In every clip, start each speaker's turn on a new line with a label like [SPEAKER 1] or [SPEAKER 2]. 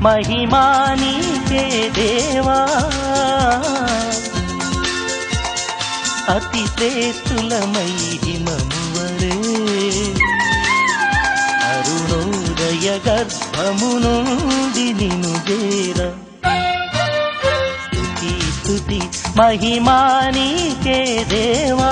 [SPEAKER 1] మహిమా నీకే దేవా అతి శ్రేష్ఠులమై హిమమువరే అరుణోదయ గర్భము నుండి నిను చేర స్తుతి స్తుతి మహిమా నీకే దేవా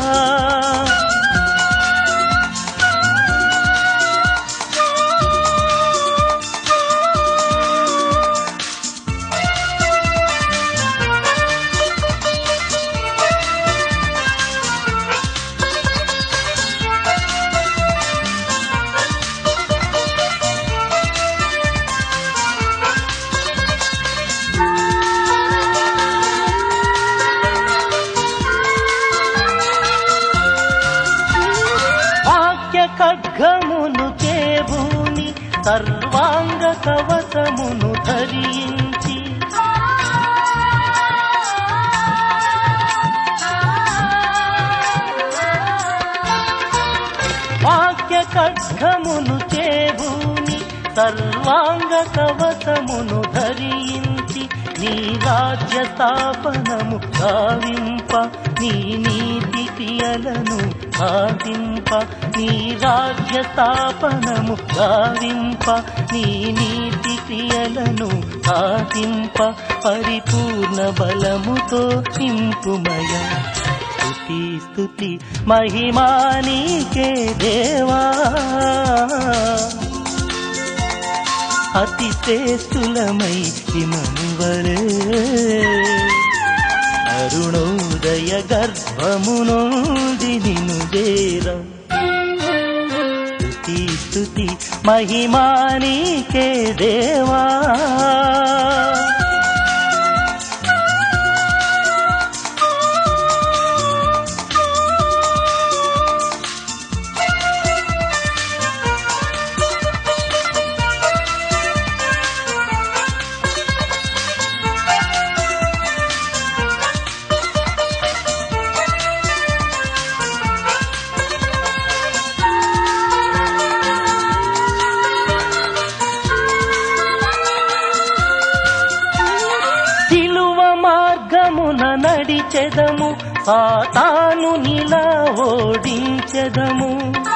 [SPEAKER 1] వాక్య ఖడ్గమును చేబూని సర్వాంగ కవచమును ధరించి వాక్య ఖడ్గమును చేబూని సర్వాంగ కవచమును ధరించి నీ రాజ్య స్థాపనము గావింప నీ నీతి క్రియలను సాధింప నీ రాజ్య స్థాపనము గావింప నీ నీతి క్రియలను సాధింప పరిపూర్ణ బలముతో నింపుమయ స్తుతి స్తుతి మహిమా నీకే దేవా అతి శ్రేష్ఠులమై హిమమువరే అరుణోదయ గర్భము నుండి నిను చేర స్తుతి స్తుతి మహిమా నీకే దేవా సిలువ మార్గమున నడిచెదము సాతాను నిలా ఓడించెదము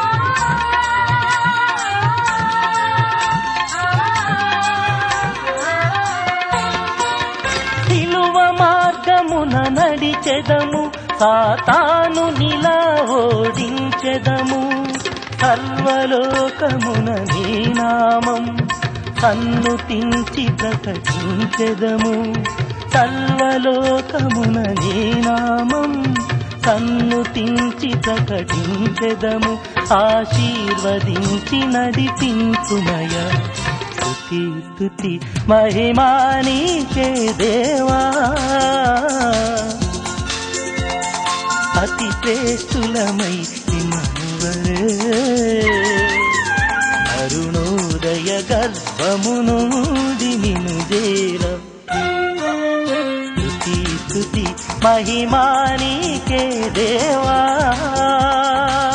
[SPEAKER 1] సిలువ మార్గమున నడిచెదము సాతాను నిలా ఓడించెదము సర్వలోకమున నీ నామం కన్ను తించి ప్రకటించెదము సర్వలోకమున నీ నామం కన్ను తించి ప్రకటించెదము ఆశీర్వదించి నడిపించుమయ స్తుతి స్తుతి మహిమా నీకే దేవా అతి శ్రేష్ఠులమై హిమనువరే అరుణోదయ గర్భము నుండి నిను చేర స్తుతి స్తుతి మహిమా నీకే దేవా